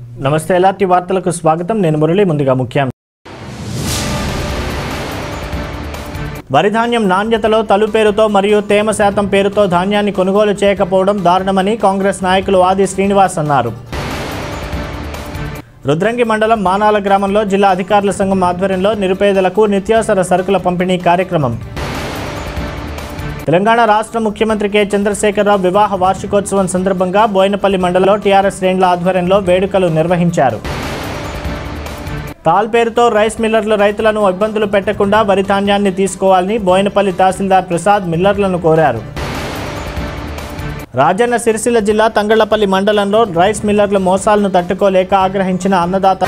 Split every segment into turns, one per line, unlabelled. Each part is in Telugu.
నమస్తే ఎలాంటి వార్తలకు స్వాగతం నేను మురళి ముందుగా ముఖ్యం వరి ధాన్యం నాణ్యతలో తలు పేరుతో మరియు తేమ శాతం పేరుతో ధాన్యాన్ని కొనుగోలు చేయకపోవడం దారుణమని కాంగ్రెస్ నాయకులు ఆది శ్రీనివాస్ అన్నారు రుద్రంగి మండలం మానాల గ్రామంలో జిల్లా అధికారుల సంఘం ఆధ్వర్యంలో నిరుపేదలకు నిత్యావసర సరుకుల పంపిణీ కార్యక్రమం తెలంగాణ రాష్ట్ర ముఖ్యమంత్రి కె చంద్రశేఖరరావు వివాహ వార్షికోత్సవం సందర్భంగా బోయినపల్లి మండలంలో టీఆర్ఎస్ శ్రేణుల ఆధ్వర్యంలో వేడుకలు నిర్వహించారు తాల్ పేరుతో రైస్ మిల్లర్లు రైతులను ఇబ్బందులు పెట్టకుండా వరి ధాన్యాన్ని తీసుకోవాలని బోయినపల్లి తహసీల్దార్ ప్రసాద్ మిల్లర్లను కోరారు రాజన్న సిరిసిల్ల జిల్లా తంగళ్లపల్లి మండలంలో రైస్ మిల్లర్ల మోసాలను తట్టుకోలేక ఆగ్రహించిన అన్నదాత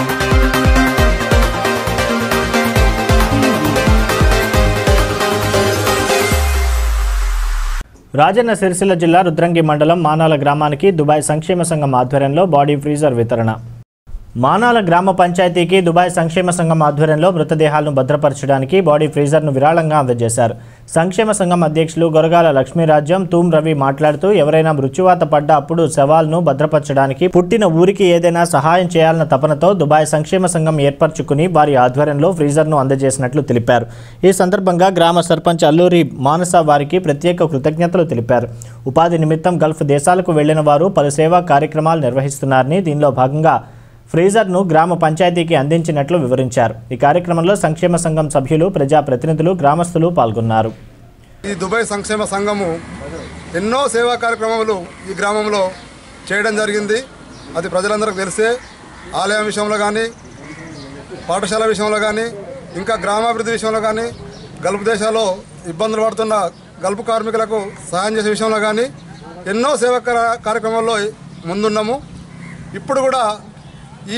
రాజన్న సిరిసిల్ల జిల్లా రుద్రంగి మండలం మానాల గ్రామానికి దుబాయ్ సంక్షేమ సంఘం ఆధ్వర్యంలో బాడీ ఫ్రీజర్ వితరణ మానాల గ్రామ పంచాయతీకి దుబాయ్ సంక్షేమ సంఘం ఆధ్వర్యంలో మృతదేహాలను భద్రపరచడానికి బాడీ ఫ్రీజర్ను విరాళంగా అందజేశారు సంక్షేమ సంఘం అధ్యక్షులు గొరగాల లక్ష్మీరాజ్యం తూమ్ రవి మాట్లాడుతూ ఎవరైనా మృత్యువాత పడ్డ అప్పుడు శవాలను భద్రపరచడానికి పుట్టిన ఊరికి ఏదైనా సహాయం చేయాలన్న తపనతో దుబాయ్ సంక్షేమ సంఘం ఏర్పరచుకుని వారి ఆధ్వర్యంలో ఫ్రీజర్ను అందజేసినట్లు తెలిపారు ఈ సందర్భంగా గ్రామ సర్పంచ్ అల్లూరి మానస వారికి ప్రత్యేక కృతజ్ఞతలు తెలిపారు ఉపాధి నిమిత్తం గల్ఫ్ దేశాలకు వెళ్లిన వారు పలు సేవా కార్యక్రమాలు నిర్వహిస్తున్నారని దీనిలో భాగంగా ఫ్రీజర్ను గ్రామ పంచాయతీకి అందించినట్లు వివరించారు ఈ కార్యక్రమంలో సంక్షేమ సంఘం సభ్యులు ప్రజాప్రతినిధులు గ్రామస్తులు పాల్గొన్నారు
ఈ దుబాయ్ సంక్షేమ సంఘము ఎన్నో సేవా కార్యక్రమాలు ఈ గ్రామంలో చేయడం జరిగింది అది ప్రజలందరికీ తెలిసే ఆలయం విషయంలో కానీ పాఠశాల విషయంలో కానీ ఇంకా గ్రామాభివృద్ధి విషయంలో కానీ గల్ఫ్ దేశాల్లో ఇబ్బందులు పడుతున్న గల్ఫ్ కార్మికులకు సహాయం చేసే విషయంలో కానీ ఎన్నో సేవా కార్య- కార్యక్రమాల్లో ముందున్నాము ఇప్పుడు కూడా ఈ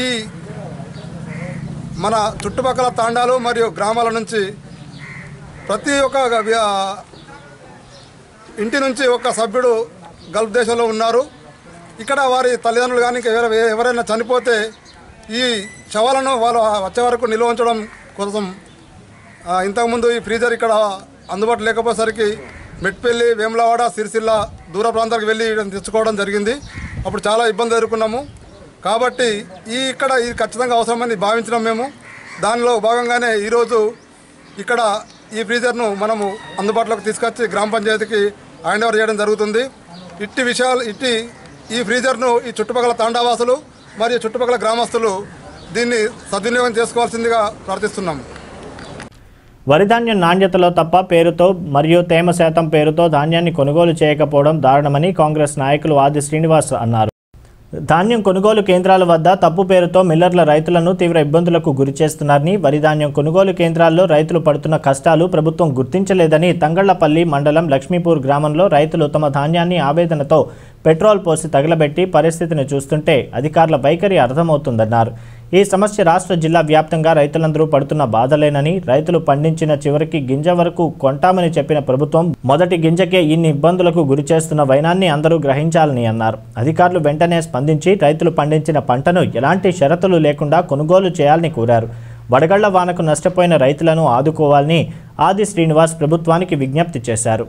మన చుట్టుపక్కల తాండాలు మరియు గ్రామాల నుంచి ప్రతి ఒక్క వ్య- ఇంటి నుంచి ఒక సభ్యుడు గల్ఫ్ దేశంలో ఉన్నారు ఇక్కడ వారి తల్లిదండ్రులు కానీ ఇంకా ఎవర- ఎవరైనా చనిపోతే ఈ శవాలను వాళ్ళు వచ్చే వరకు నిల్వ ఉంచడం కోసం ఆ, ఇంతకుముందు ఈ ఫ్రీజర్ ఇక్కడ అందుబాటులో లేకపోయేసరికి మెట్పల్లి వేములవాడ సిరిసిల్ల దూర ప్రాంతాలకు వెళ్ళి వీటిని తెచ్చుకోవడం జరిగింది అప్పుడు చాలా ఇబ్బంది ఎదుర్కొన్నాము కాబట్టి ఈ ఇక్కడ ఇది ఖచ్చితంగా అవసరమని భావించినాం మేము దానిలో భాగంగానే ఈరోజు ఇక్కడ ఈ ఫ్రీజర్ను మనము అందుబాటులోకి తీసుకొచ్చి గ్రామ పంచాయతీకి హ్యాండ్ ఓవర్ చేయడం జరుగుతుంది ఇట్టి విషయాలు ఇట్టి ఈ ఫ్రీజర్ను ఈ చుట్టుపక్కల తాండావాసులు మరియు చుట్టుపక్కల గ్రామస్తులు దీన్ని సద్వినియోగం చేసుకోవాల్సిందిగా ప్రార్థిస్తున్నాము
వరి ధాన్యం నాణ్యతలో తప్ప పేరుతో మరియు తేమ శాతం పేరుతో ధాన్యాన్ని కొనుగోలు చేయకపోవడం దారుణమని కాంగ్రెస్ నాయకులు ఆది శ్రీనివాస్ అన్నారు ధాన్యం కొనుగోలు కేంద్రాల వద్ద తప్పు పేరుతో మిల్లర్ల రైతులను తీవ్ర ఇబ్బందులకు గురి చేస్తున్నారని వరి ధాన్యం కొనుగోలు కేంద్రాల్లో రైతులు పడుతున్న కష్టాలు ప్రభుత్వం గుర్తించలేదని తంగళ్లపల్లి మండలం లక్ష్మీపూర్ గ్రామంలో రైతులు తమ ధాన్యాన్ని ఆవేదనతో పెట్రోల్ పోసి తగలబెట్టి పరిస్థితిని చూస్తుంటే అధికారుల వైఖరి అర్థమవుతుందన్నారు ఈ సమస్య రాష్ట్ర జిల్లా వ్యాప్తంగా రైతులందరూ పడుతున్న బాధలేనని రైతులు పండించిన చివరికి గింజ వరకు కొంటామని చెప్పిన ప్రభుత్వం మొదటి గింజకే ఇన్ని ఇబ్బందులకు గురి చేస్తున్న వైనాన్ని అందరూ గ్రహించాలని అన్నారు అధికారులు వెంటనే స్పందించి రైతులు పండించిన పంటను ఎలాంటి షరతులు లేకుండా కొనుగోలు చేయాలని కోరారు వడగళ్ల వానకు నష్టపోయిన రైతులను ఆదుకోవాలని ఆది శ్రీనివాస్ ప్రభుత్వానికి విజ్ఞప్తి చేశారు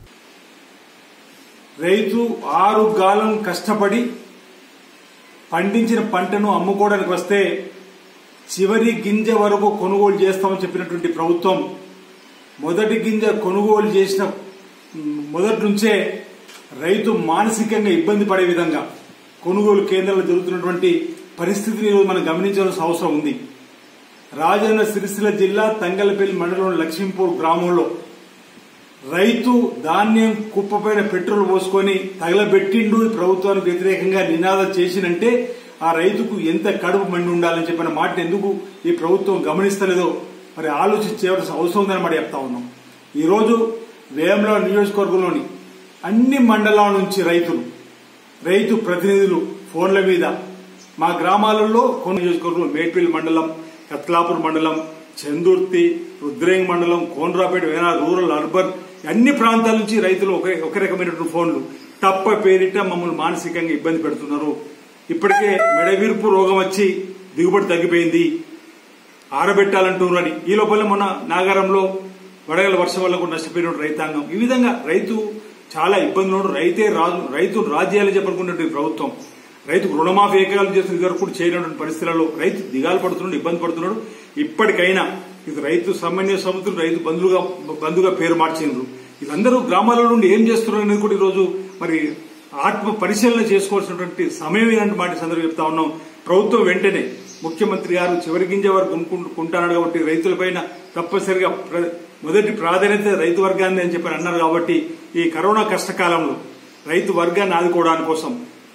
రైతు ఆరు గాలం కష్టపడి పండించిన పంటను అమ్ముకోవడానికి వస్తే చివరి గింజ వరకు కొనుగోలు చేస్తామని చెప్పినటువంటి ప్రభుత్వం మొదటి గింజ కొనుగోలు చేసిన మ్, మొదటి నుంచే రైతు మానసికంగా ఇబ్బంది పడే విధంగా కొనుగోలు కేంద్రాలు జరుగుతున్నటువంటి పరిస్థితిని ఈరోజు మనం గమనించాల్సిన అవసరం ఉంది రాజన్న సిరిసిల్ల జిల్లా తంగలపల్లి మండలం లక్ష్మీపూర్ గ్రామంలో రైతు ధాన్యం కుప్పపైన పెట్రోల్ పోసుకొని తగలబెట్టిండు ఈ ప్రభుత్వానికి వ్యతిరేకంగా నినాదం చేసినంటే ఆ రైతుకు ఎంత కడుపు మండి ఉండాలని చెప్పిన మాట ఎందుకు ఈ ప్రభుత్వం గమనిస్తలేదో మరి ఆలోచించేవలసిన అవసరం ఉందని మాట చెప్తా ఉన్నాం ఈ రోజు వేముల నియోజకవర్గంలోని అన్ని మండలాల నుంచి రైతులు రైతు ప్రతినిధులు ఫోన్ల మీద మా గ్రామాలలో కొన్ని నియోజకవర్గంలో మేడ్పల్లి మండలం కత్లాపూర్ మండలం చందుర్తి రుద్రేంగ్ మండలం కోనరాపేట వేనా రూరల్ అర్బన్ అన్ని ప్రాంతాల నుంచి రైతులు ఒకే ఒక రకమైనటువంటి ఫోన్లు తప్ప పేరిట మమ్మల్ని మానసికంగా ఇబ్బంది పెడుతున్నారు ఇప్పటికే మెడవీర్పు రోగం వచ్చి దిగుబడి తగ్గిపోయింది ఆరబెట్టాలంటున్నారని ఈ లోపల మొన్న నాగారంలో వడగల వర్షం వల్ల కూడా నష్టపోయిన రైతాంగం ఈ విధంగా రైతు చాలా ఇబ్బందులు రైతే రాజు రైతు రాజ్యాలు చెప్పనుకున్నటువంటి ప్రభుత్వం రైతుకు రుణమాఫీ ఏకాలు చేసిన ఇదివరకు కూడా చేయనటువంటి పరిస్థితులలో రైతు దిగాలు పడుతున్నాడు ఇబ్బంది పడుతున్నాడు ఇప్పటికైనా ఇది రైతు సమన్వయ సమితులు రైతు బంధువుగా బంధుగా పేరు మార్చిండ్రు వీళ్ళందరూ గ్రామాల నుండి ఏం చేస్తున్నారు అనేది కూడా ఈరోజు మరి ఆత్మ పరిశీలన చేసుకోవాల్సినటువంటి సమయం ఇలాంటి మాట ఈ సందర్భంగా చెప్తా ఉన్నాం ప్రభుత్వం వెంటనే ముఖ్యమంత్రి గారు చివరి గింజ వరకు కొనుక్కుంటూ- కొంటున్నాడు కాబట్టి రైతులపైన తప్పనిసరిగా ప్ర- మొదటి ప్రాధాన్యత రైతు వర్గాన్ని అని చెప్పి అన్నారు కాబట్టి ఈ కరోనా కష్టకాలంలో రైతు వర్గాన్ని ఆదుకోవడానికి కోసం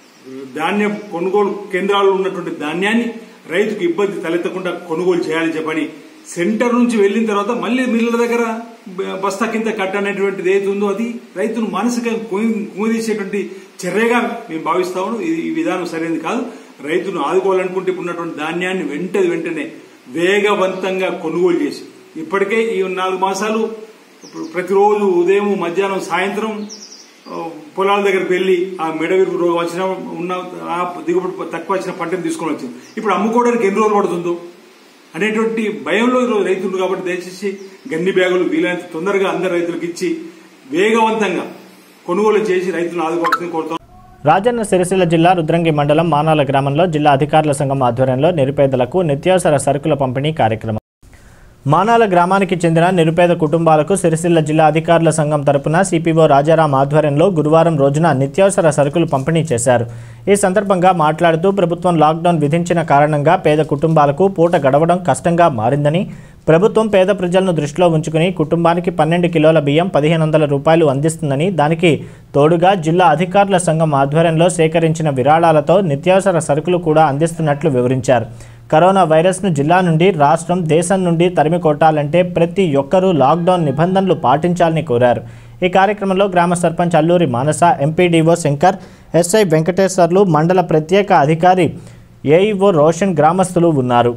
ధాన్యం కొనుగోలు కేంద్రాల్లో ఉన్నటువంటి ధాన్యాన్ని రైతుకు ఇబ్బంది తలెత్తకుండా కొనుగోలు చేయాలని చెప్పని సెంటర్ నుంచి వెళ్ళిన తర్వాత మళ్ళీ మిల్లుల దగ్గర బ- బస్తా కింద కట్ట అనేటువంటిది ఏది ఉందో అది రైతును మానసికంగా కుంగి- కుంగదీసేటువంటి చర్యగా మేము భావిస్తాము ఇది ఈ విధానం సరైనది కాదు రైతును ఆదుకోవాలనుకుంటే ఇప్పుడు ఉన్నటువంటి ధాన్యాన్ని వెంటది వెంటనే వేగవంతంగా కొనుగోలు చేసి ఇప్పటికే ఈ నాలుగు మాసాలు ఇప్పుడు ప్రతిరోజు ఉదయం మధ్యాహ్నం సాయంత్రం ఆ, పొలాల దగ్గరికి వెళ్లి ఆ మెడవిరుపు రోగం వచ్చిన ఉన్న ఆ దిగుబడి తక్కువ వచ్చిన పంటను తీసుకొని వచ్చింది ఇప్పుడు అమ్ముకోవడానికి ఎన్ని రోజులు పడుతుందో అనేటువంటి భయంలో ఈరోజు రైతులు కాబట్టి దయచేసి గన్ని బ్యాగులు వీలైనంత తొందరగా అందరు రైతులకు ఇచ్చి వేగవంతంగా కొనుగోలు చేసి రైతులను ఆదుకోవాల్సింది కోరుతాం
రాజన్న సిరిసిల్ల జిల్లా రుద్రంగి మండలం మానాల గ్రామంలో జిల్లా అధికారుల సంఘం ఆధ్వర్యంలో నిరుపేదలకు నిత్యావసర సరుకుల పంపిణీ కార్యక్రమం మానాల గ్రామానికి చెందిన నిరుపేద కుటుంబాలకు సిరిసిల్ల జిల్లా అధికారుల సంఘం తరపున సిపిఓ రాజారాం ఆధ్వర్యంలో గురువారం రోజున నిత్యావసర సరుకులు పంపిణీ చేశారు ఈ సందర్భంగా మాట్లాడుతూ ప్రభుత్వం లాక్డౌన్ విధించిన కారణంగా పేద కుటుంబాలకు పూట గడవడం కష్టంగా మారిందని ప్రభుత్వం పేద ప్రజలను దృష్టిలో ఉంచుకుని కుటుంబానికి పన్నెండు కిలోల బియ్యం పదిహేను వందల రూపాయలు అందిస్తుందని దానికి తోడుగా జిల్లా అధికారుల సంఘం ఆధ్వర్యంలో సేకరించిన విరాళాలతో నిత్యావసర సరుకులు కూడా అందిస్తున్నట్లు వివరించారు కరోనా వైరస్ను జిల్లా నుండి రాష్ట్రం దేశం నుండి తరిమి కొట్టాలంటే ప్రతి ఒక్కరూ లాక్డౌన్ నిబంధనలు పాటించాలని కోరారు ఈ కార్యక్రమంలో గ్రామ సర్పంచ్ అల్లూరి మానస ఎంపీడీఓ శంకర్ ఎస్ఐ వెంకటేశ్వర్లు మండల ప్రత్యేక అధికారి ఏఈఓ రోషన్ గ్రామస్తులు ఉన్నారు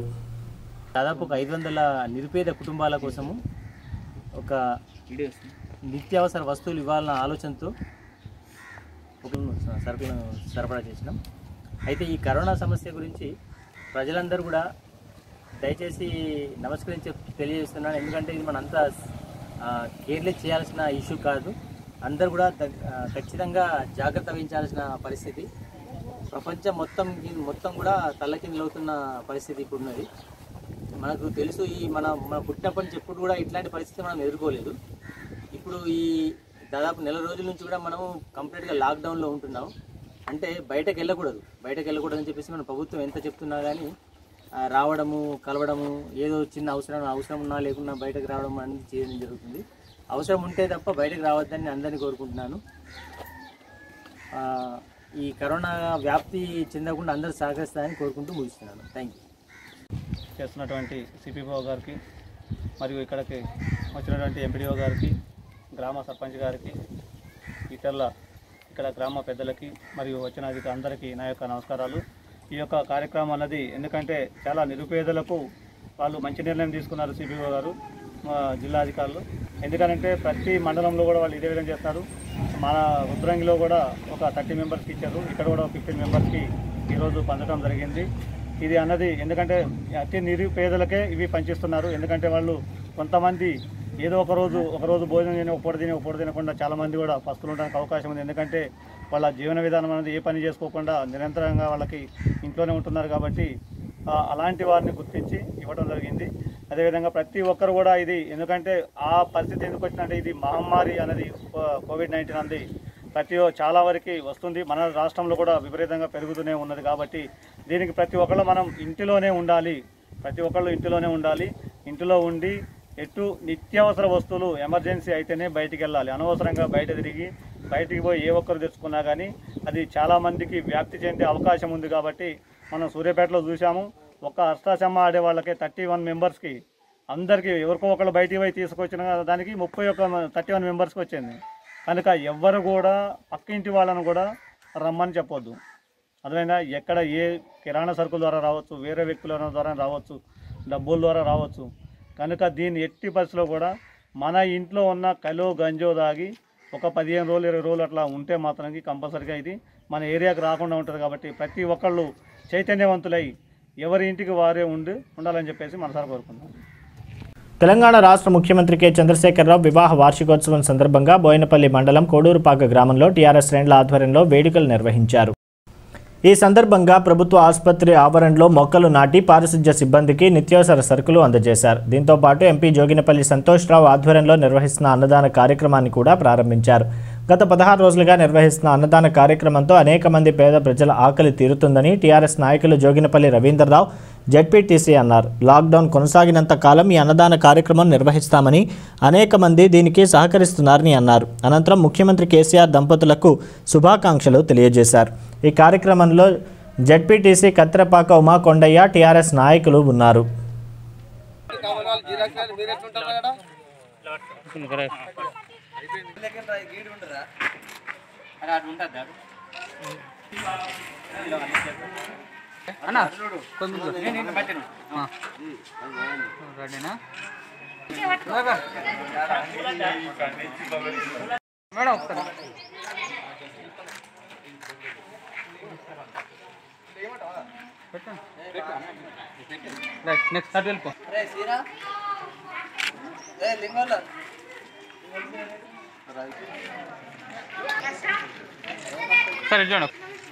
దాదాపు ఒక ఐదు వందల నిరుపేద కుటుంబాల కోసము ఒక నిత్యావసర వస్తువులు ఇవ్వాలన్న ఆలోచనతో ఒక సరుకులను సరఫరా చేసినాం అయితే ఈ కరోనా సమస్య గురించి ప్రజలందరూ కూడా దయచేసి నమస్కరించి తెలియజేస్తున్నాను ఎందుకంటే ఇది మనంతా కేర్లెస్ చేయాల్సిన ఇష్యూ కాదు అందరూ కూడా దగ్- ఆ, ఖచ్చితంగా జాగ్రత్త వహించాల్సిన పరిస్థితి ప్రపంచం మొత్తం మొత్తం కూడా తల్లకిందులవుతున్న పరిస్థితి ఇప్పుడు ఉన్నది మనకు తెలుసు ఈ మన మన పుట్టినప్పటి నుంచి ఎప్పుడు కూడా ఇట్లాంటి పరిస్థితి మనం ఎదుర్కోలేదు ఇప్పుడు ఈ దాదాపు నెల రోజుల నుంచి కూడా మనము కంప్లీట్గా లాక్డౌన్లో ఉంటున్నాం అంటే బయటకు వెళ్ళకూడదు బయటకు వెళ్ళకూడదు అని చెప్పేసి మన ప్రభుత్వం ఎంత చెప్తున్నా కానీ ఆ, రావడము కలవడము ఏదో చిన్న అవసరం అవసరం ఉన్నా లేకున్నా బయటకు రావడం అనేది చేయడం జరుగుతుంది అవసరం ఉంటే తప్ప బయటకు రావద్దని నేను అందరినీ కోరుకుంటున్నాను ఆ, ఈ కరోనా వ్యాప్తి చెందకుండా అందరూ సహకరిస్తారని కోరుకుంటూ ముగిస్తున్నాను థ్యాంక్ యూ
చేస్తున్నటువంటి సిపిఓ గారికి మరియు ఇక్కడికి వచ్చినటువంటి ఎంపీడీఓ గారికి గ్రామ సర్పంచ్ గారికి ఇతరుల ఇక్కడ గ్రామ పెద్దలకి మరియు వచ్చిన అధిక అందరికీ నా యొక్క నమస్కారాలు ఈ యొక్క కార్యక్రమం అన్నది ఎందుకంటే చాలా నిరుపేదలకు వాళ్ళు మంచి నిర్ణయం తీసుకున్నారు సిపిఓ గారు మా జిల్లా అధికారులు ఎందుకంటే ప్రతి మండలంలో కూడా వాళ్ళు ఇదే విధంగా చేస్తారు మన రుద్రంగిలో కూడా ఒక థర్టీ మెంబర్స్కి ఇచ్చారు ఇక్కడ కూడా ఫిఫ్టీన్ మెంబర్స్కి ఈరోజు పంచడం జరిగింది ఇది అన్నది ఎందుకంటే అతి నిరుపేదలకే ఇవి పంచిస్తున్నారు ఎందుకంటే వాళ్ళు కొంతమంది ఏదో ఒక రోజు ఒక రోజు భోజనం తిని ఒక పూట తిని ఒక పూట తినకుండా చాలా మంది కూడా పస్తులు ఉండడానికి అవకాశం ఉంది ఎందుకంటే వాళ్ళ జీవన విధానం అనేది ఏ పని చేసుకోకుండా నిరంతరంగా వాళ్ళకి ఇంట్లోనే ఉంటున్నారు కాబట్టి ఆ, అలాంటి వారిని గుర్తించి ఇవ్వడం జరిగింది అదేవిధంగా ప్రతి ఒక్కరు కూడా ఇది ఎందుకంటే ఆ పరిస్థితి ఎందుకు వచ్చిందంటే ఇది మహమ్మారి అనేది కోవిడ్ నైన్టీన్ అనేది ప్రతి ఒ- చాలా వరకు వస్తుంది మన రాష్ట్రంలో కూడా విపరీతంగా పెరుగుతూనే ఉన్నది కాబట్టి దీనికి ప్రతి ఒక్కళ్ళు మనం ఇంటిలోనే ఉండాలి ప్రతి ఒక్కళ్ళు ఇంటిలోనే ఉండాలి ఇంటిలో ఉండి ఎటు నిత్యావసర వస్తువులు ఎమర్జెన్సీ అయితేనే బయటికి వెళ్ళాలి అనవసరంగా బయట తిరిగి బయటికి పోయి ఏ ఒక్కరు తెచ్చుకున్నా కానీ అది చాలా మందికి వ్యాప్తి చెందే అవకాశం ఉంది కాబట్టి మనం సూర్యాపేటలో చూసాము ఒక అష్టాచమ్మ ఆడే వాళ్ళకి థర్టీ వన్ మెంబర్స్కి అందరికీ ఎవరికో ఒకళ్ళు బయటికి పోయి తీసుకొచ్చిన దానికి ముప్పై ఒక్క థర్టీ వన్ మెంబర్స్కి వచ్చింది కనుక ఎవ్వరు కూడా పక్క ఇంటి వాళ్ళను కూడా రమ్మని చెప్పొద్దు అర్థమైందా ఎక్కడ ఏ కిరాణా సరుకుల ద్వారా రావచ్చు వేరే వ్యక్తుల ద్వారా రావచ్చు డబ్బుల ద్వారా రావచ్చు కనుక దీన్ని ఎట్టి పరిస్థితిలో కూడా మన ఇంట్లో ఉన్న కలో గంజో దాగి ఒక పదిహేను రోజులు ఇరవై రోజులు అట్లా ఉంటే మాత్రానికి కంపల్సరిగా ఇది మన ఏరియాకి రాకుండా ఉంటుంది కాబట్టి ప్రతి ఒక్కళ్ళు చైతన్యవంతులై ఎవరి ఇంటికి వారే ఉండి ఉండాలని చెప్పేసి మనసారి కోరుకుంటున్నాను
తెలంగాణ రాష్ట్ర ముఖ్యమంత్రి కె చంద్రశేఖరరావు వివాహ వార్షికోత్సవం సందర్భంగా బోయినపల్లి మండలం కోడూరుపాక గ్రామంలో టీఆర్ఎస్ శ్రేణుల ఆధ్వర్యంలో వేడుకలు నిర్వహించారు ఈ సందర్భంగా ప్రభుత్వ ఆసుపత్రి ఆవరణలో మొక్కలు నాటి పారిశుధ్య సిబ్బందికి నిత్యావసర సరుకులు అందజేశారు దీంతో పాటు ఎంపీ జోగినపల్లి సంతోష్రావు ఆధ్వర్యంలో నిర్వహిస్తున్న అన్నదాన కార్యక్రమాన్ని కూడా ప్రారంభించారు గత పదహారు రోజులుగా నిర్వహిస్తున్న అన్నదాన కార్యక్రమంతో అనేక మంది పేద ప్రజల ఆకలి తీరుతుందని టీఆర్ఎస్ నాయకులు జోగినపల్లి రవీంద్రరావు జెడ్పీటీసీ అన్నారు లాక్డౌన్ కొనసాగినంత కాలం ఈ అన్నదాన కార్యక్రమం నిర్వహిస్తామని అనేక మంది దీనికి సహకరిస్తున్నారని అన్నారు అనంతరం ముఖ్యమంత్రి కేసీఆర్ దంపతులకు శుభాకాంక్షలు తెలియజేశారు ఈ కార్యక్రమంలో జెడ్పీటీసీ కత్తిరపాక ఉమా కొండయ్య టీఆర్ఎస్ నాయకులు ఉన్నారు
నెక్స్ట్ అటు వెళ్ళిపో సరే చూడండి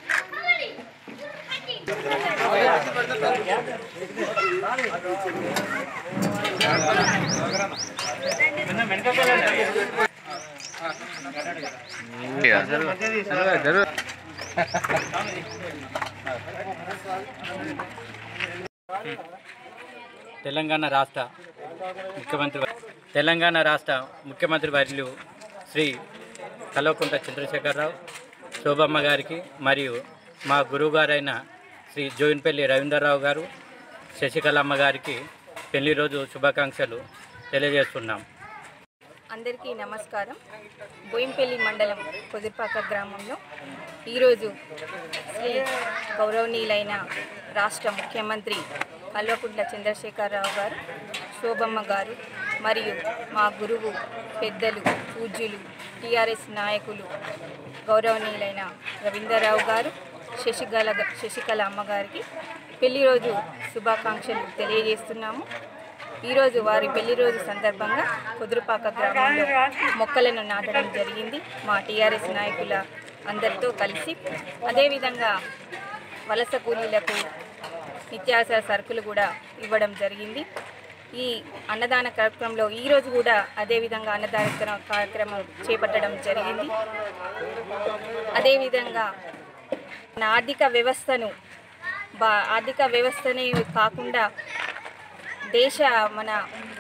తెలంగాణ రాష్ట్ర ముఖ్యమంత్రి వ- తెలంగాణ రాష్ట్ర ముఖ్యమంత్రి వర్యులు శ్రీ కల్వకుంట్ల చంద్రశేఖరరావు శోభమ్మ గారికి మరియు మా గురువుగారైన శ్రీ జోయిన్పల్లి రవీంద్రరావు గారు శశికళమ్మ గారికి పెళ్లి రోజు శుభాకాంక్షలు తెలియజేస్తున్నాం
అందరికీ నమస్కారం బోయింపల్లి మండలం కుదిర్పాక గ్రామంలో ఈరోజు శ్రీ గౌరవనీయులైన రాష్ట్ర ముఖ్యమంత్రి కల్వకుంట్ల చంద్రశేఖరరావు గారు శోభమ్మ గారు మరియు మా గురువు పెద్దలు పూజ్యులు టీఆర్ఎస్ నాయకులు గౌరవనీయులైన రవీంద్రరావు గారు శశికళ శశికళ అమ్మగారికి పెళ్లి రోజు శుభాకాంక్షలు తెలియజేస్తున్నాము ఈరోజు వారి పెళ్లి రోజు సందర్భంగా కుదురుపాక గ్రామంలో మొక్కలను నాటడం జరిగింది మా టీఆర్ఎస్ నాయకుల అందరితో కలిసి అదేవిధంగా వలస కూలీలకు నిత్యావసర సరుకులు కూడా ఇవ్వడం జరిగింది ఈ అన్నదాన కార్యక్రమంలో ఈరోజు కూడా అదేవిధంగా అన్నదాన కార్యక్రమం చేపట్టడం జరిగింది అదేవిధంగా మన ఆర్థిక వ్యవస్థను బా ఆర్థిక వ్యవస్థనే కాకుండా దేశ మన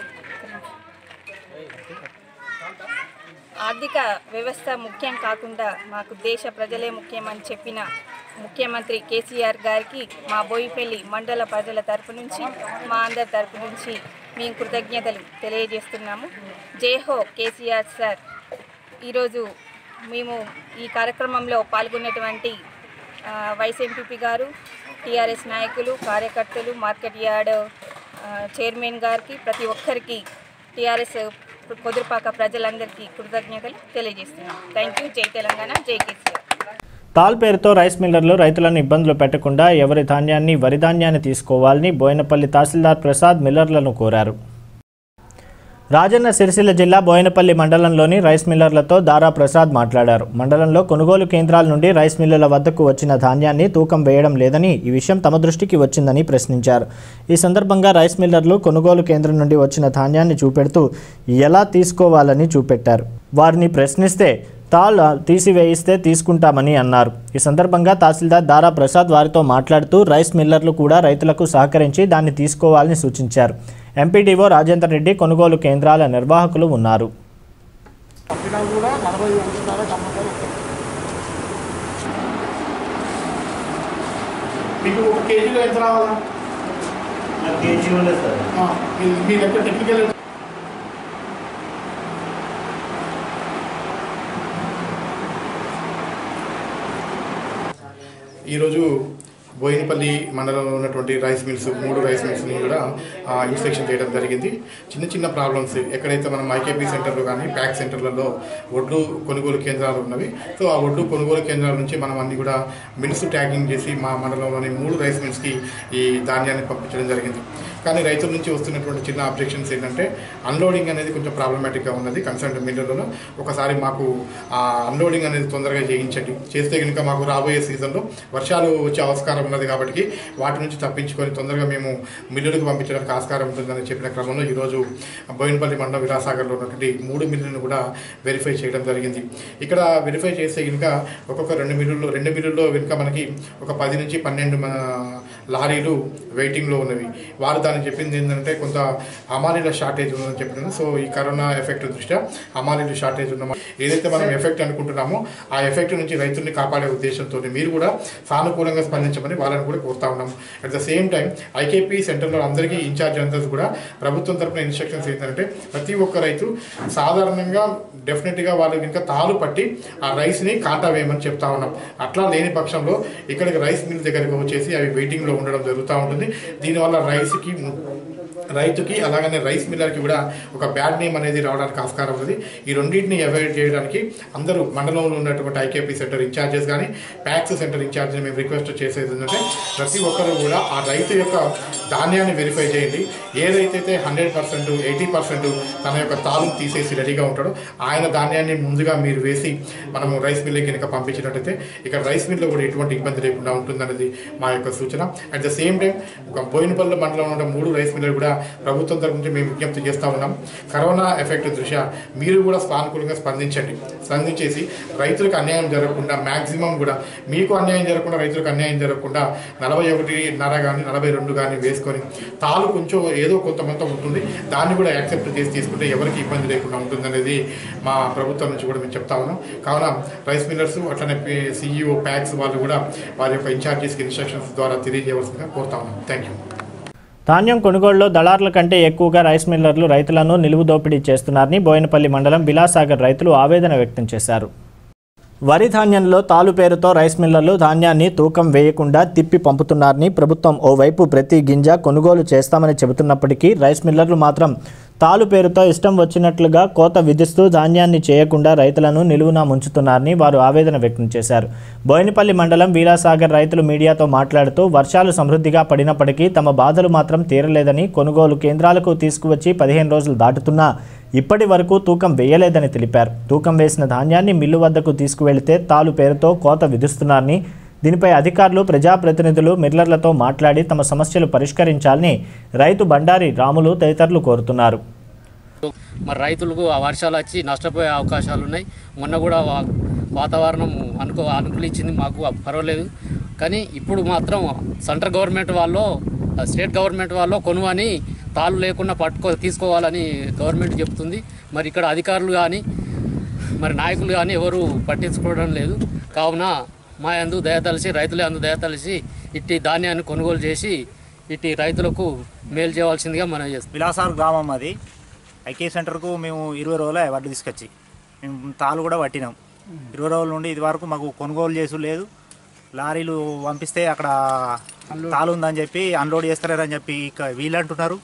ఆర్థిక వ్యవస్థ ముఖ్యం కాకుండా మాకు దేశ ప్రజలే ముఖ్యమని చెప్పిన ముఖ్యమంత్రి కేసీఆర్ గారికి మా బోయిపల్లి మండల ప్రజల తరపు నుంచి మా అందరి తరపు నుంచి మేము కృతజ్ఞతలు తెలియజేస్తున్నాము జై హో కేసీఆర్ సార్ ఈరోజు మేము ఈ కార్యక్రమంలో పాల్గొన్నటువంటి ఆ, వైస్ ఎంపీపీ గారు టీఆర్ఎస్ నాయకులు కార్యకర్తలు మార్కెట్ యార్డ్ ఆ, చైర్మన్ గారికి ప్రతి ఒక్కరికి టీఆర్ఎస్ కుదురుపాక ప్రజలందరికీ కృతజ్ఞతలు తెలియజేస్తున్నాం థ్యాంక్ యూ జై తెలంగాణ జై కేసీఆర్
తాల్ పేరుతో రైస్ మిల్లర్లు రైతులను ఇబ్బందులు పెట్టకుండా ఎవరి ధాన్యాన్ని వరి ధాన్యాన్ని తీసుకోవాలని బోయినపల్లి తహసీల్దార్ ప్రసాద్ మిల్లర్లను కోరారు రాజన్న సిరిసిల్ల జిల్లా బోయినపల్లి మండలంలోని రైస్ మిల్లర్లతో దారా ప్రసాద్ మాట్లాడారు మండలంలో కొనుగోలు కేంద్రాల నుండి రైస్ మిల్లుల వద్దకు వచ్చిన ధాన్యాన్ని తూకం వేయడం లేదని ఈ విషయం తమ దృష్టికి వచ్చిందని ప్రశ్నించారు ఈ సందర్భంగా రైస్ మిల్లర్లు కొనుగోలు కేంద్రం నుండి వచ్చిన ధాన్యాన్ని చూపెడుతూ ఎలా తీసుకోవాలని చూపెట్టారు వారిని ప్రశ్నిస్తే తాళ తీసివేయిస్తే తీసుకుంటామని అన్నారు ఈ సందర్భంగా తహసీల్దార్ దారా ప్రసాద్ వారితో మాట్లాడుతూ రైస్ మిల్లర్లు కూడా రైతులకు సహకరించి దాన్ని తీసుకోవాలని సూచించారు ఎంపీడీఓ రాజేందర్ రెడ్డి కొనుగోలు కేంద్రాల నిర్వాహకులు ఉన్నారు
మీకు ఒక కేజీలో ఎంత రావాలా ఆ, మీ- మీ దగ్గర టెక్నికల్ ఈరోజు బోయినపల్లి మండలంలో ఉన్నటువంటి రైస్ మిల్స్ మూడు రైస్ మిల్స్ని కూడా ఆ, ఇన్స్పెక్షన్ చేయడం జరిగింది చిన్న చిన్న ప్రాబ్లమ్స్ ఎక్కడైతే మనం ఐకేపీ సెంటర్లు కానీ ప్యాక్ సెంటర్లలో ఒడ్లు కొనుగోలు కేంద్రాలు ఉన్నవి సో ఆ ఒడ్లు కొనుగోలు కేంద్రాల నుంచి మనం అన్ని కూడా మిల్స్ ట్యాగింగ్ చేసి మా మండలంలోని మూడు రైస్ మిల్స్కి ఈ ధాన్యాన్ని పంపించడం జరిగింది కానీ రైతుల నుంచి వస్తున్నటువంటి చిన్న అబ్జెక్షన్స్ ఏంటంటే అన్లోడింగ్ అనేది కొంచెం ప్రాబ్లమాటిక్గా ఉన్నది కన్సర్న్ మిల్లర్లలో ఒకసారి మాకు ఆ అన్లోడింగ్ అనేది తొందరగా చేయించండి చేస్తే కనుక మాకు రాబోయే సీజన్లో వర్షాలు వచ్చే ఆస్కారం ఉన్నది కాబట్టి వాటి నుంచి తప్పించుకొని తొందరగా మేము మిల్లులకు పంపించడానికి ఆస్కారం ఉంటుందని చెప్పిన క్రమంలో ఈరోజు బోయినపల్లి మండలం విలాసాగర్లో ఉన్నటువంటి మూడు మిల్లులను కూడా వెరిఫై చేయడం జరిగింది ఇక్కడ వెరిఫై చేస్తే కనుక ఒక్కొక్క రెండు మిల్లుల్లో రెండు మిల్లుల్లో కనుక మనకి ఒక పది నుంచి పన్నెండు మన లారీలు వెయిటింగ్లో ఉన్నవి వారు దాన్ని చెప్పింది ఏంటంటే కొంత హమాలీల షార్టేజ్ ఉందని చెప్పినారు సో ఈ కరోనా ఎఫెక్ట్ దృష్ట్యా హమాలీలు షార్టేజ్ ఉన్న ఏదైతే మనం ఎఫెక్ట్ అనుకుంటున్నామో ఆ ఎఫెక్ట్ నుంచి రైతుల్ని కాపాడే ఉద్దేశంతో మీరు కూడా సానుకూలంగా స్పందించమని వాళ్ళని కూడా కోరుతా ఉన్నాము at the same time IKP సెంటర్లో అందరికీ ఇన్ఛార్జ్ అందరూ కూడా ప్రభుత్వం తరపున ఇన్స్ట్రక్షన్స్ ఏంటంటే ప్రతి ఒక్క రైతు సాధారణంగా డెఫినెట్గా వాళ్ళు ఇంకా తాలు పట్టి ఆ రైస్ని కాంటా వేయమని చెప్తా ఉన్నాం అట్లా లేని పక్షంలో ఇక్కడికి రైస్ మిల్ దగ్గరికి వచ్చేసి అవి వెయిటింగ్లో ఉండడం జరుగుతూ ఉంటుంది దీనివల్ల రైస్కి రైతుకి అలాగనే రైస్ మిల్లర్కి కూడా ఒక బ్యాడ్ నేమ్ అనేది రావడానికి ఆస్కారం ఉంది ఈ రెండింటిని అవాయిడ్ చేయడానికి అందరూ మండలంలో ఉన్నటువంటి ఐకేపీ సెంటర్ ఇన్ఛార్జెస్ కానీ ప్యాక్స్ సెంటర్ ఇన్ఛార్జ్ని మేము రిక్వెస్ట్ చేసేది ఏంటంటే ప్రతి ఒక్కరు కూడా ఆ రైతు యొక్క ధాన్యాన్ని వెరిఫై చేయండి ఏ రైతు అయితే హండ్రెడ్ పర్సెంట్ ఎయిటీ పర్సెంట్ తన యొక్క తాళం తీసేసి రెడీగా ఉంటాడో ఆయన ధాన్యాన్ని ముందుగా మీరు వేసి మనము రైస్ మిల్కి కనుక పంపించినట్టయితే ఇక్కడ రైస్ మిల్లో కూడా ఎటువంటి ఇబ్బంది లేకుండా ఉంటుందనేది మా యొక్క సూచన అట్ ద సేమ్ టైం ఒక బోయినపల్లి మండలంలో ఉన్న మూడు రైస్ మిల్లు కూడా ప్రభుత్వం తరపు నుంచి మేము విజ్ఞప్తి చేస్తూ ఉన్నాం కరోనా ఎఫెక్ట్ దృష్ట్యా మీరు కూడా సానుకూలంగా స్పందించండి స్పందించేసి రైతులకు అన్యాయం జరగకుండా మ్యాక్సిమం కూడా మీకు అన్యాయం జరగకుండా రైతులకు అన్యాయం జరగకుండా నలభై ఒకటిన్నర కానీ నలభై రెండు కానీ వేసుకొని తాలు కొంచెం ఏదో కొంత మొత్తం ఉంటుంది దాన్ని కూడా యాక్సెప్ట్ చేసి తీసుకుంటే ఎవరికి ఇబ్బంది లేకుండా ఉంటుందనేది మా ప్రభుత్వం నుంచి కూడా మేము చెప్తా ఉన్నాం కావున రైస్ మిల్లర్స్ అట్లనే సిఇఓ ప్యాక్స్ వాళ్ళు కూడా వారి యొక్క ఇన్ఛార్జెస్కి ఇన్స్ట్రక్షన్స్ ద్వారా తెలియజేయవలసిందిగా కోరుతా ఉన్నాం థ్యాంక్ యూ
ధాన్యం కొనుగోలులో దళారుల కంటే ఎక్కువగా రైస్ మిల్లర్లు రైతులను నిలువు దోపిడీ చేస్తున్నారని బోయినపల్లి మండలం బిలాసాగర్ రైతులు ఆవేదన వ్యక్తం చేశారు వరి ధాన్యంలో తాలు పేరుతో రైస్ మిల్లర్లు ధాన్యాన్ని తూకం వేయకుండా తిప్పి పంపుతున్నారని ప్రభుత్వం ఓవైపు ప్రతి గింజ కొనుగోలు చేస్తామని చెబుతున్నప్పటికీ రైస్ మిల్లర్లు మాత్రం తాలు పేరుతో ఇష్టం వచ్చినట్లుగా కోత విధిస్తూ ధాన్యాన్ని చేయకుండా రైతులను నిలువునా ముంచుతున్నారని వారు ఆవేదన వ్యక్తం చేశారు బోయినపల్లి మండలం వీరాసాగర్ రైతులు మీడియాతో మాట్లాడుతూ వర్షాలు సమృద్ధిగా పడినప్పటికీ తమ బాధలు మాత్రం తీరలేదని కొనుగోలు కేంద్రాలకు తీసుకువచ్చి పదిహేను రోజులు దాటుతున్నా ఇప్పటి వరకు తూకం వేయలేదని తెలిపారు తూకం వేసిన ధాన్యాన్ని మిల్లు వద్దకు తీసుకువెళితే తాలు పేరుతో కోత విధిస్తున్నారని దీనిపై అధికారులు ప్రజాప్రతినిధులు మిల్లర్లతో మాట్లాడి తమ సమస్యలు పరిష్కరించాలని రైతు బండారి రాములు తదితరులు కోరుతున్నారు
మరి రైతులకు ఆ వర్షాలు వచ్చి నష్టపోయే అవకాశాలు ఉన్నాయి మొన్న కూడా వా- వాతావరణం అనుకో అనుకూలించింది మాకు ఆ పర్వాలేదు కానీ ఇప్పుడు మాత్రం సెంట్రల్ గవర్నమెంట్ వాళ్ళు ఆ స్టేట్ గవర్నమెంట్ వాళ్ళు కొనువని తాళ్ళు లేకుండా పట్టుకో తీసుకోవాలని గవర్నమెంట్ చెప్తుంది మరి ఇక్కడ అధికారులు కానీ మరి నాయకులు కానీ ఎవరు పట్టించుకోవడం లేదు కావున మా అందు దయతలిసి రైతులే అందు దయతలిసి ఇట్టి ధాన్యాన్ని కొనుగోలు చేసి ఇట్టి రైతులకు మేలు చేయవలసిందిగా మనం చేస్తాం
విలాసార్ గ్రామం అది ఐకే సెంటర్కు మేము ఇరవై రోజులే వడ్లు తీసుకొచ్చి మేము తాళ్ళు కూడా పట్టినాం ఇరవై రోజుల నుండి ఇది వరకు మాకు కొనుగోలు చేసు లేదు లారీలు పంపిస్తే అక్కడ తాళ్ళు ఉందని చెప్పి అన్లోడ్ చేస్తారని చెప్పి ఇక వీళ్ళు అంటున్నారు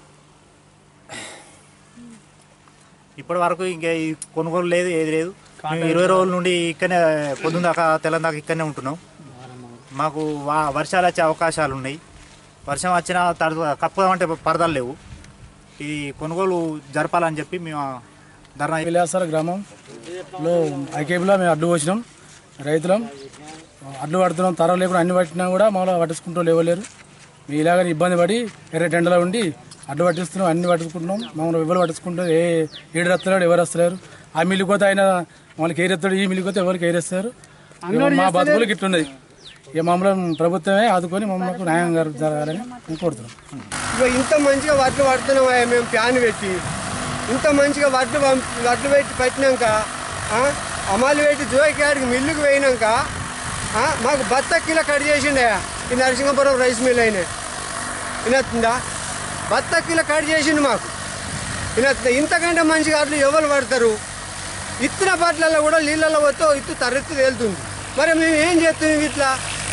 ఇప్పటి వరకు ఇంకా ఈ కొనుగోలు లేదు ఏది లేదు మేము ఇరవై రోజుల నుండి ఇక్కడనే పొద్దున్న దాకా తెల్లని దాకా ఇక్కడనే ఉంటున్నాం మాకు వా- వర్షాలు వచ్చే అవకాశాలు ఉన్నాయి వర్షం వచ్చినా తడ కప్పుదామంటే పరదాలు లేవు ఇది కొనుగోలు జరపాలని చెప్పి మేము ధర్నా
విలాసాల గ్రామంలో ఐకేబీలో మేము అడ్డు వచ్చినాం రైతులం అడ్డు పడుతున్నాం తరం లేకుండా అన్ని పట్టినా కూడా మమ్మల్ని పట్టించుకుంటూ లేవలేరు మేము ఇలాగని ఇబ్బంది పడి ఎర్ర టెండలో ఉండి అడ్డు పట్టిస్తున్నాం అన్ని పట్టించుకుంటున్నాం మమ్మల్ని ఎవరు పట్టించుకుంటారు ఏ ఏడు వస్తలేడు ఎవరు వస్తలేరు ఆ మిల్లు కోత ఆయన మమ్మల్ని కేరెత్తాడు ఈ మిల్లు కోత ఎవరికి ఏరేస్తారు మా బతుకులు ఇట్లున్నది ఇక మమ్మల్ని ప్రభుత్వమే ఆదుకొని మమ్మల్ని న్యాయం జరగాలని మేము కోరుతున్నాం
ఇగో ఇంత మంచిగా వడ్లు పడుతున్నాం అయ్యా మేము ప్యాన్ పెట్టి ఇంత మంచిగా వడ్లు పంపి వడ్లు పెట్టి పెట్టినాక ఆ, అమలు పెట్టి జోయికాడికి మిల్లుకి పోయినాక ఆ, మాకు బత్త కిలో కట్ చేసిండయా ఈ నరసింహపురం రైస్ మిల్ అయినా వినొస్తుందా బత్త కిలో కట్ చేసిండు మాకు వినొస్తుందా ఇంతకంటే మంచిగా అట్లు ఎవరు పడతారు ఇత్తిన బట్టలలో కూడా నీళ్ళలో పోతే ఇత్తు తరెత్తు తేలుతుంది మరి మేము ఏం చేస్తున్నాం ఇట్లా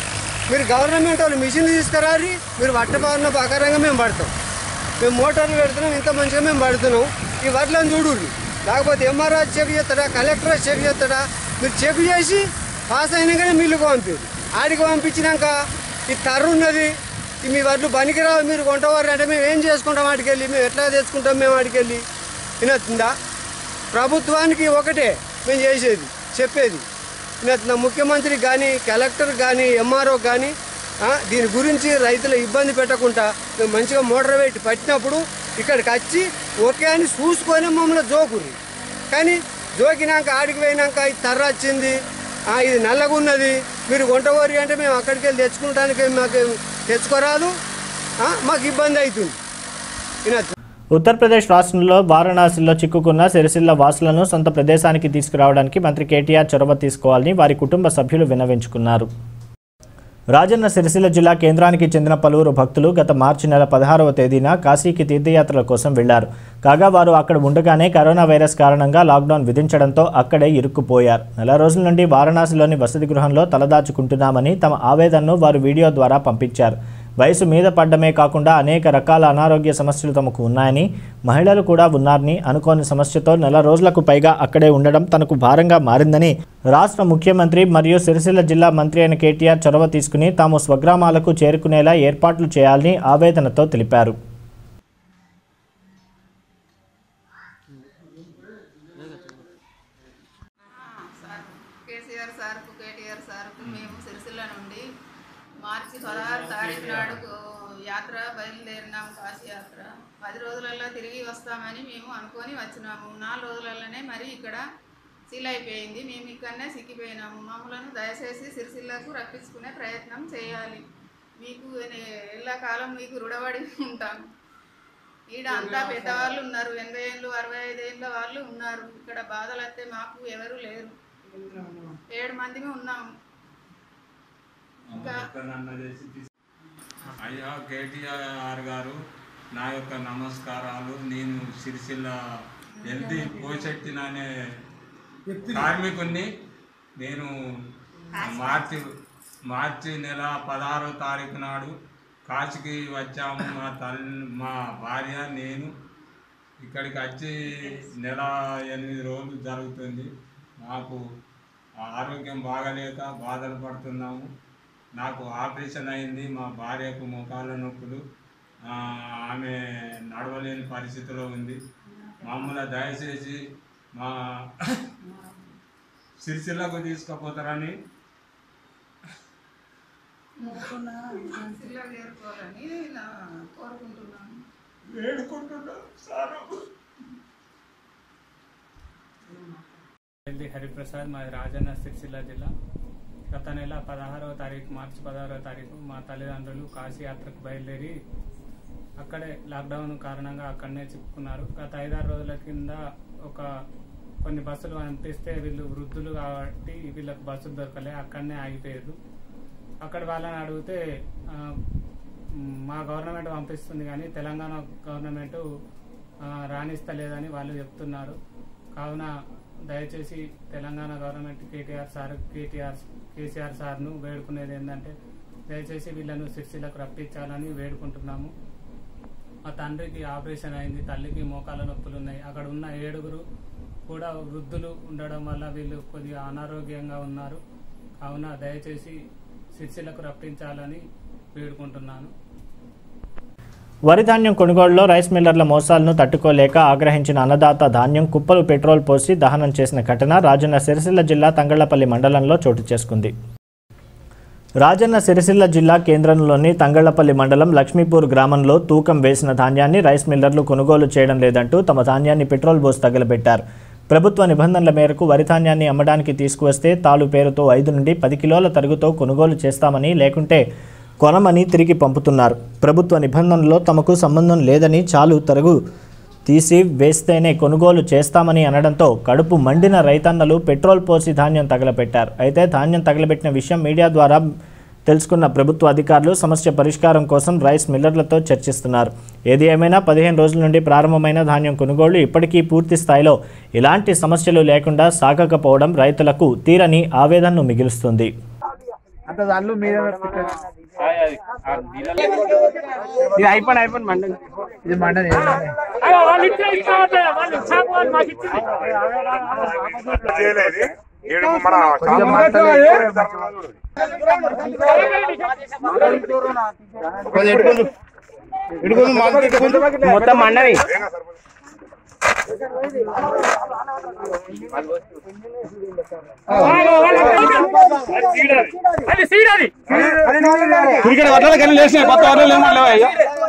మీరు గవర్నమెంట్ వాళ్ళు మిషన్లు తీసుకురారి మీరు వట్టబారిన ప్రకారంగా మేము పడతాం మేము మోటార్లు పెడుతున్నాం ఇంత మంచిగా మేము పడుతున్నాం ఈ వడ్లను చూడుర్రి లేకపోతే ఎంఆర్ఆ చెక్ చేస్తాడా కలెక్టర్ చెక్ చేస్తాడా మీరు చెక్ చేసి పాస్ అయినాకనే మిల్లుకు పంపారు ఆడికి పంపించినాక ఈ తర్రు ఉన్నది ఈ మీ వడ్లు పనికిరావు మీరు కొంటవారు అంటే మేము ఏం చేసుకుంటాం ఆడికి వెళ్ళి మేము ఎట్లా తెచ్చుకుంటాం మేము ఆడికి వెళ్ళి వినొస్తుందా ప్రభుత్వానికి ఒకటే మేము చేసేది చెప్పేది వినొస్తుందా ముఖ్యమంత్రి కానీ కలెక్టర్ కానీ ఎంఆర్ఓ కానీ ఆ, దీని గురించి రైతులు ఇబ్బంది పెట్టకుండా మేము మంచిగా మోటార్ పెట్టి పట్టినప్పుడు ఇక్కడికి వచ్చి ఓకే అని చూసుకొని మమ్మల్ని జోకుర్రి కానీ జోకినాక ఆడికి పోయినాక ఇది తర్ర వచ్చింది ఆ, ఇది నల్లగా ఉన్నది మీరు కొంటవరి అంటే మేము అక్కడికి వెళ్ళి తెచ్చుకుంటానికి మాకు తెచ్చుకోరాదు ఆ, మాకు ఇబ్బంది అవుతుంది వినొచ్చు
ఉత్తరప్రదేశ్ రాష్ట్రంలో వారణాసిలో చిక్కుకున్న సిరిసిల్ల వాసులను సొంత ప్రదేశానికి తీసుకురావడానికి మంత్రి కేటీఆర్ చొరవ తీసుకోవాలని వారి కుటుంబ సభ్యులు విన్నవించుకున్నారు రాజన్న సిరిసిల్ల జిల్లా కేంద్రానికి చెందిన పలువురు భక్తులు గత మార్చి నెల పదహారవ తేదీన కాశీకి తీర్థయాత్రల కోసం వెళ్లారు కాగా వారు అక్కడ ఉండగానే కరోనా వైరస్ కారణంగా లాక్డౌన్ విధించడంతో అక్కడే ఇరుక్కుపోయారు నెల రోజుల నుండి వారణాసిలోని వసతి గృహంలో తలదాచుకుంటున్నామని తమ ఆవేదనను వారు వీడియో ద్వారా పంపించారు వయసు మీద పడ్డమే కాకుండా అనేక రకాల అనారోగ్య సమస్యలు తమకు ఉన్నాయని మహిళలు కూడా ఉన్నారని అనుకోని సమస్యతో నెల రోజులకు పైగా అక్కడే ఉండడం తనకు భారంగా మారిందని రాష్ట్ర ముఖ్యమంత్రి మరియు సిరిసిల్ల జిల్లా మంత్రి అయిన కేటీఆర్ చొరవ తీసుకుని తాము స్వగ్రామాలకు చేరుకునేలా ఏర్పాట్లు చేయాలని ఆవేదనతో తెలిపారు
కేసీఆర్ సార్కు కేటీఆర్ సార్కు మేము సిరిసిల్ల నుండి మార్చి పదహారు తారీఖు నాడు యాత్ర బయలుదేరినాం కాశీ యాత్ర పది రోజులలో తిరిగి వస్తామని మేము అనుకొని వచ్చినాము నాలుగు రోజులలోనే మరి ఇక్కడ సీల్ అయిపోయింది మేము ఇక్కడనే సిక్కిపోయినాము మమ్మలను దయచేసి సిరిసిల్లకు రప్పించుకునే ప్రయత్నం చేయాలి మీకు ఎల్లకాలం మీకు రుణపడి ఉంటాం ఈడ అంతా పెద్దవాళ్ళు ఉన్నారు ఎనభై ఏళ్ళు అరవై ఐదు ఏళ్ళ వాళ్ళు ఉన్నారు ఇక్కడ బాధలు అయితే మాకు ఎవరు లేరు ఏడు మందిమి ఉన్నాము ఇంకా
అయ్యా కేటీఆర్ గారు నా యొక్క నమస్కారాలు నేను సిరిసిల్ల హెల్తీ పోశెట్టిన అనే కార్మికుణ్ణి నేను మార్చి మార్చి నెల పదహారో తారీఖు నాడు కాశీకి వచ్చాము మా తల్లి మా భార్య నేను ఇక్కడికి వచ్చి నెల ఎనిమిది రోజులు జరుగుతుంది మాకు ఆరోగ్యం బాగలేక బాధలు పడుతున్నాము నాకు ఆపరేషన్ అయింది మా భార్యకు మోకాళ్ళ నొప్పులు ఆ, ఆమె నడవలేని పరిస్థితిలో ఉంది మమ్మల్ని దయచేసి మా సిరిసిల్లకు తీసుకుపోతారని
సిరిసిల్ల చేరుకోవాలని నా కోరుకుంటున్నాను
వేడుకుంటున్నాను సారు
ఎల్ది హరిప్రసాద్ మాది రాజన్న సిరిసిల్ల జిల్లా గత నెల పదహారవ తారీఖు మార్చి పదహారవ తారీఖు మా తల్లిదండ్రులు కాశీ యాత్రకు బయలుదేరి అక్కడే లాక్డౌన్ కారణంగా అక్కడనే చిక్కుకున్నారు గత ఐదారు రోజుల కింద ఒక కొన్ని బస్సులు పంపిస్తే వీళ్ళు వృద్ధులు కాబట్టి వీళ్ళకి బస్సులు దొరకలే అక్కడనే ఆగిపోయారు అక్కడ వాళ్ళని అడిగితే ఆ, మ్, మా గవర్నమెంట్ పంపిస్తుంది కానీ తెలంగాణ గవర్నమెంట్ ఆ, రాణిస్తలేదని వాళ్ళు చెప్తున్నారు కావున దయచేసి Telangana government KTR sir KTR KCR సార్ను వేడుకునేది ఏంటంటే దయచేసి వీళ్ళను సిరిసిల్లకు రప్పించాలని వేడుకుంటున్నాము మా తండ్రికి ఆపరేషన్ అయింది తల్లికి మోకాళ్ళ నొప్పులు ఉన్నాయి అక్కడ ఉన్న ఏడుగురు కూడా వృద్ధులు ఉండడం వల్ల వీళ్ళు కొద్దిగా అనారోగ్యంగా ఉన్నారు కావున దయచేసి సిరిసిల్లకు రప్పించాలని వేడుకుంటున్నాను
వరి ధాన్యం కొనుగోలులో రైస్ మిల్లర్ల మోసాలను తట్టుకోలేక ఆగ్రహించిన అన్నదాత ధాన్యం కుప్పలు పెట్రోల్ పోసి దహనం చేసిన ఘటన రాజన్న సిరిసిల్ల జిల్లా తంగళ్లపల్లి మండలంలో చోటు చేసుకుంది రాజన్న సిరిసిల్ల జిల్లా కేంద్రంలోని తంగళ్లపల్లి మండలం లక్ష్మీపూర్ గ్రామంలో తూకం వేసిన ధాన్యాన్ని రైస్ మిల్లర్లు కొనుగోలు చేయడం లేదంటూ తమ ధాన్యాన్ని పెట్రోల్ పోసి తగలబెట్టారు ప్రభుత్వ నిబంధనల మేరకు వరి ధాన్యాన్ని అమ్మడానికి తీసుకువస్తే తాలు పేరుతో ఐదు నుండి పది కిలోల తరుగుతో కొనుగోలు చేస్తామని లేకుంటే కొనమని తిరిగి పంపుతున్నారు ప్రభుత్వ నిబంధనలో తమకు సంబంధం లేదని చాలు తరుగు తీసి వేస్తేనే కొనుగోలు చేస్తామని అనడంతో కడుపు మండిన రైతన్నలు పెట్రోల్ పోసి ధాన్యం తగలబెట్టారు అయితే ధాన్యం తగలబెట్టిన విషయం మీడియా ద్వారా తెలుసుకున్న ప్రభుత్వ అధికారులు సమస్య పరిష్కారం కోసం రైస్ మిల్లర్లతో చర్చిస్తున్నారు ఏది ఏమైనా పదిహేను రోజుల నుండి ప్రారంభమైన ధాన్యం కొనుగోళ్లు ఇప్పటికీ పూర్తి స్థాయిలో ఎలాంటి సమస్యలు లేకుండా సాగకపోవడం రైతులకు తీరని ఆవేదనను మిగులుస్తుంది
అంత దానిలో మీద ఇది అయిపోయి అయిపోయి మండలి ఇది మండలి
చేయలేదు ఈడు మన
మొత్తం మండలి
ఇక్కడ వడ్ల కానీ లేచినాయి కొత్త వడ్లు ఏమన్నా లేవా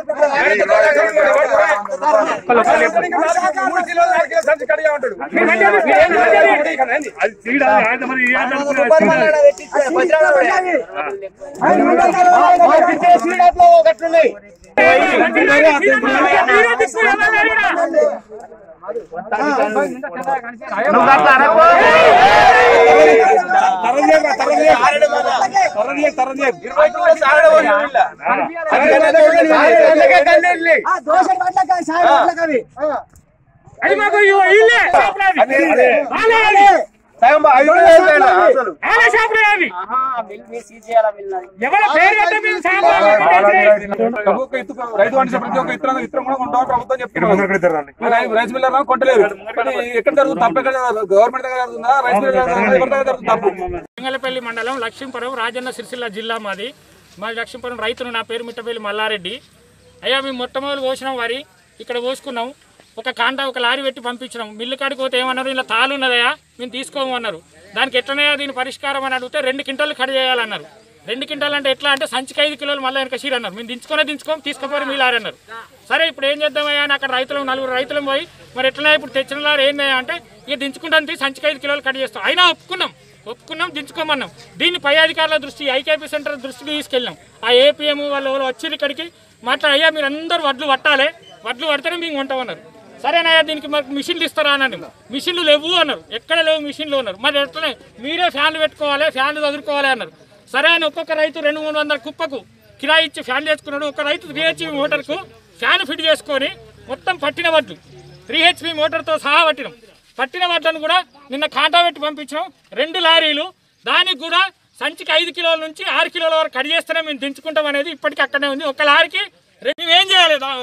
రైతు అంటే ప్రతి ఒక్క ఇతర ఇతరం కూడా కొంటాం ప్రభుత్వం చెప్తున్నారు రైస్ మిల్లర్ కొంటలేరు ఎక్కడ జరుగుతుంది తప్పు ఎక్కడ గవర్నమెంట్ దగ్గర జరుగుతుందా రైస్ మిల్లర్ ఎవరి దగ్గర జరుగుతుంది తప్పు
సింగలపల్లి మండలం లక్ష్మీపురం రాజన్న సిరిసిల్ల జిల్లా మాది మా లక్ష్మీపురం రైతును నా పేరు మిట్టపల్లి మల్లారెడ్డి అయ్యా మేము మొట్టమొదటి పోసినాం వరి ఇక్కడ పోసుకున్నాం ఒక కాంట ఒక లారీ పెట్టి పంపించినాం మిల్లు కాడికి పోతే ఏమన్నారు ఇలా తాలు ఉన్నదయా మేము తీసుకోము అన్నారు దానికి ఎట్లనే దీని పరిష్కారం అని అడిగితే రెండు క్వింటాలు కట్ చేయాలన్నారు రెండు క్వింటాలు అంటే ఎట్లా అంటే సంచికి ఐదు కిలోలు మళ్ళీ వెనక సీర్ అన్నారు మేము దించుకునే దించుకోం తీసుకుపోయి మీ లారీ అన్నారు సరే ఇప్పుడు ఏం చేద్దామయ్యా అని అక్కడ రైతులు నలుగురు రైతులు పోయి మరి ఎట్లనే ఇప్పుడు తెచ్చిన లారీ ఏందయ్యా అంటే ఇక దించుకుంటాను తీ, సంచికి ఐదు కిలోలు కట్ చేస్తాం అయినా ఒప్పుకున్నాం ఒప్పుకున్నాం దించుకోమన్నాం దీన్ని పై అధికారుల దృష్టి ఐకేపీ సెంటర్ దృష్టికి తీసుకెళ్ళాం ఆ ఏపీఎం వాళ్ళు ఎవరు వచ్చి ఇక్కడికి మాట్లాడి అయ్యా మీరు అందరూ వడ్లు పట్టాలి వడ్లు పడితేనే మేము కొంటామన్నారు సరేనయ్యా దీనికి మాకు మిషన్లు ఇస్తారా అన్నాను మిషన్లు లేవు అన్నారు ఎక్కడ లేవు మిషన్లు అన్నారు మరి ఎట్లనే మీరే ఫ్యాన్లు పెట్టుకోవాలి ఫ్యాన్లు చదువుకోవాలి అన్నారు సరే అని ఒక్కొక్క రైతు రెండు మూడు వందల కుప్పకు కిరాయి ఇచ్చి ఫ్యాన్ చేసుకున్నాడు ఒక రైతు త్రీ హెచ్పి మోటార్కు ఫ్యాన్ ఫిట్ చేసుకొని మొత్తం పట్టిన వడ్లు త్రీ హెచ్పి మోటార్తో సహా పట్టినాం పట్టిన వడ్లను కూడా నిన్న కాంటా పెట్టి పంపించాం రెండు లారీలు దానికి కూడా సంచికి ఐదు కిలోల నుంచి ఆరు కిలోల వరకు కట్ చేస్తేనే మేము దించుకుంటాం అనేది ఇప్పటికీ అక్కడనే ఉంది ఒక లారీకి రెండు ఏం చేయాలి దా-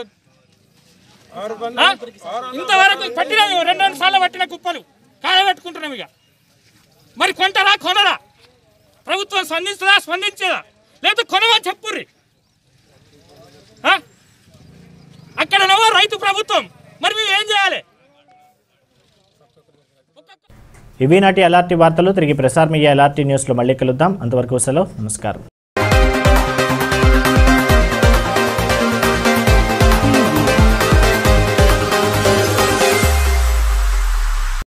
ఆ? ఇంతవరకు పట్టిన రెండు రెండు సార్లు పట్టిన కుప్పలు కాలబెట్టుకుంటున్నాం ఇక మరి కొంటారా కొనరా ప్రభుత్వం స్పందిస్తుందా స్పందించదా లేదా కొనవా చెప్పుర్రి ఆ? అక్కడనేమో రైతు ప్రభుత్వం మరి మేము ఏం చేయాలి
ఇవి నాటి ఎల్ఆర్టీ వార్తలు తిరిగి ప్రసారం అయ్యే ఎల్ఆర్టీ న్యూస్లో మళ్ళీ కలుద్దాం అంతవరకు సెలవు నమస్కారం